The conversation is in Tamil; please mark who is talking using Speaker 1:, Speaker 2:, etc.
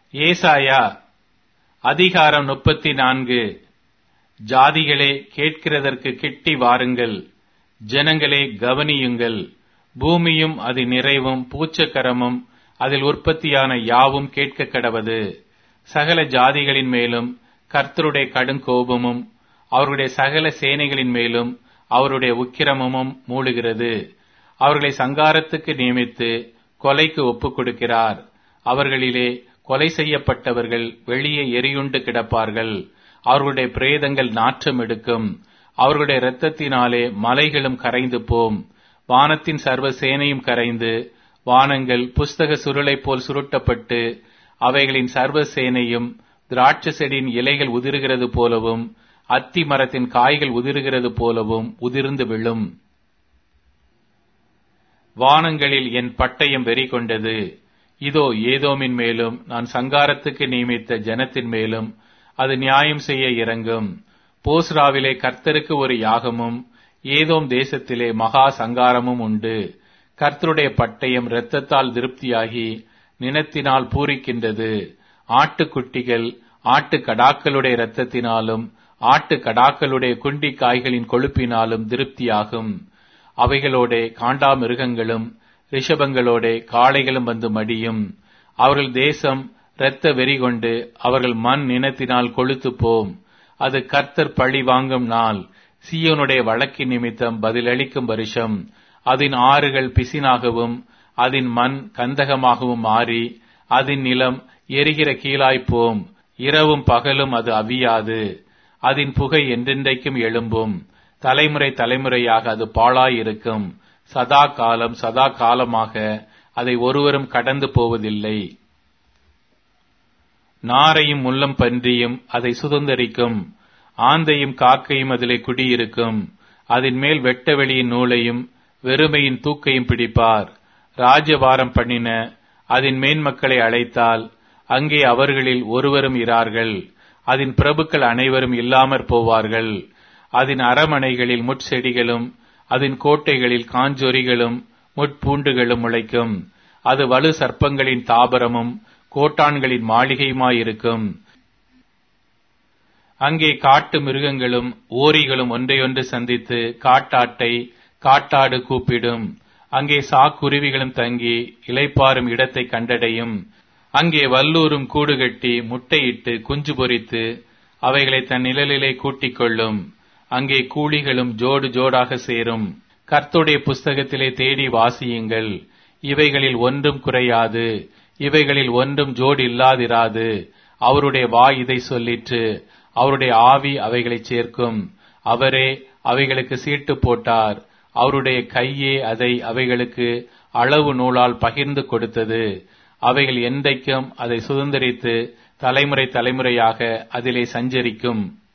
Speaker 1: ஏசாயா அதிகாரம் முப்பத்தி நான்கு ஜாதிகளே கேட்கிறதற்கு கிட்டி வாருங்கள் ஜனங்களே கவனியுங்கள் பூமியும் அதன் நிறைவும் பூச்சக்கரமும் அதில் உற்பத்தியான யாவும் கேட்க கடவது சகல ஜாதிகளின் மேலும் கர்த்தருடைய கடுங்கோபமும் அவருடைய சகல சேனைகளின் மேலும் அவருடைய உக்கிரமும் மூழுகிறது அவர்களை சங்காரத்துக்கு நியமித்து கொலைக்கு ஒப்புக் கொடுக்கிறார் அவர்களிலே கொலை செய்யப்பட்டவர்கள் வெளியே எரியுண்டு கிடப்பார்கள் அவர்களுடைய பிரேதங்கள் நாற்றம் எடுக்கும் அவர்களுடைய இரத்தத்தினாலே மலைகளும் கரைந்து போம் வானத்தின் சர்வ சேனையும் கரைந்து வானங்கள் புஸ்தக சுருளை போல் சுருட்டப்பட்டு அவைகளின் சர்வ சேனையும் திராட்சை செடியின் இலைகள் உதிர்கிறது போலவும் அத்தி மரத்தின் காய்கள் உதிர்கிறது போலவும் உதிர்ந்து விழும் வானங்களில் என் பட்டயம் வெறி கொண்டது இதோ ஏதோமின் மேலும் நான் சங்காரத்துக்கு நியமித்த ஜனத்தின் மேலும் அது நியாயம் செய்ய இறங்கும் போஸ்ராவிலே கர்த்தருக்கு ஒரு யாகமும் ஏதோம் தேசத்திலே மகா சங்காரமும் உண்டு கர்த்தருடைய பட்டயம் இரத்தத்தால் திருப்தியாகி நினத்தினால் பூரிக்கின்றது ஆட்டுக்குட்டிகள் ஆட்டு கடாக்களுடைய இரத்தத்தினாலும் ஆட்டு கடாக்களுடைய குண்டி காய்களின் கொழுப்பினாலும் திருப்தியாகும் அவைகளோட காண்டாமிருகங்களும் ரிஷபங்களோட காளைகளும் வந்து மடியும் அவர்கள் தேசம் இரத்த வெறி கொண்டு அவர்கள் மண் நினத்தினால் கொளுத்து போம் அது கர்த்தர் பழி வாங்கும் நாள் சியோனுடைய வழக்கின் நிமித்தம் பதிலளிக்கும் வருஷம் அதன் ஆறுகள் பிசினாகவும் அதன் மண் கந்தகமாகவும் மாறி அதன் நிலம் எரிகிற கீழாய்ப்போம் இரவும் பகலும் அது அவியாது அதன் புகை என்றென்றைக்கும் எழும்பும் தலைமுறை தலைமுறையாக அது பாழாயிருக்கும் சதா காலம் சதா காலமாக அதை ஒருவரும் கடந்து போவதில்லை நாரையும் முள்ளம் பன்றியும் அதை சுதந்தரிக்கும் ஆந்தையும் காக்கையும் அதிலே குடியிருக்கும் அதன் மேல் வெட்ட வெளியின் நூலையும் வெறுமையின் தூக்கையும் பிடிப்பார் ராஜ்யபாரம் பண்ணின அதன் மேன்மக்களை அழைத்தால் அங்கே அவர்களில் ஒருவரும் இரார்கள் அதன் பிரபுக்கள் அனைவரும் இல்லாமற் போவார்கள் அதன் அரமனைகளில் முட்செடிகளும் அதன் கோட்டைகளில் காஞ்சொரிகளும் முட்பூண்டுகளும் முளைக்கும் அது வலு சர்ப்பங்களின் தாபரமும் கோட்டான்களின் மாளிகையுமாயிருக்கும் அங்கே காட்டு மிருகங்களும் ஓரிகளும் ஒன்றையொன்று சந்தித்து காட்டாட்டை காட்டாடு கூப்பிடும் அங்கே சாக்குருவிகளும் தங்கி இலைப்பாரும் இடத்தை கண்டடையும் அங்கே வல்லூரும் கூடு கட்டி முட்டையிட்டு குஞ்சு பொறித்து அவைகளை தன் நிழலிலே கூட்டிக் கொள்ளும் அங்கே கூலிகளும் ஜோடு ஜோடாக சேரும் கர்த்துடைய புஸ்தகத்திலே தேடி வாசியுங்கள் இவைகளில் ஒன்றும் குறையாது இவைகளில் ஒன்றும் ஜோடு இல்லாதிராது அவருடைய வாய் இதை சொல்லிற்று அவருடைய ஆவி அவைகளை சேர்க்கும் அவரே அவைகளுக்கு சீட்டு போட்டார் அவருடைய கையே அதை அவைகளுக்கு அளவு நூலால் பகிர்ந்து கொடுத்தது அவைகள் என்றைக்கும் அதை சுதந்திரித்து தலைமுறை தலைமுறையாக அதிலே சஞ்சரிக்கும்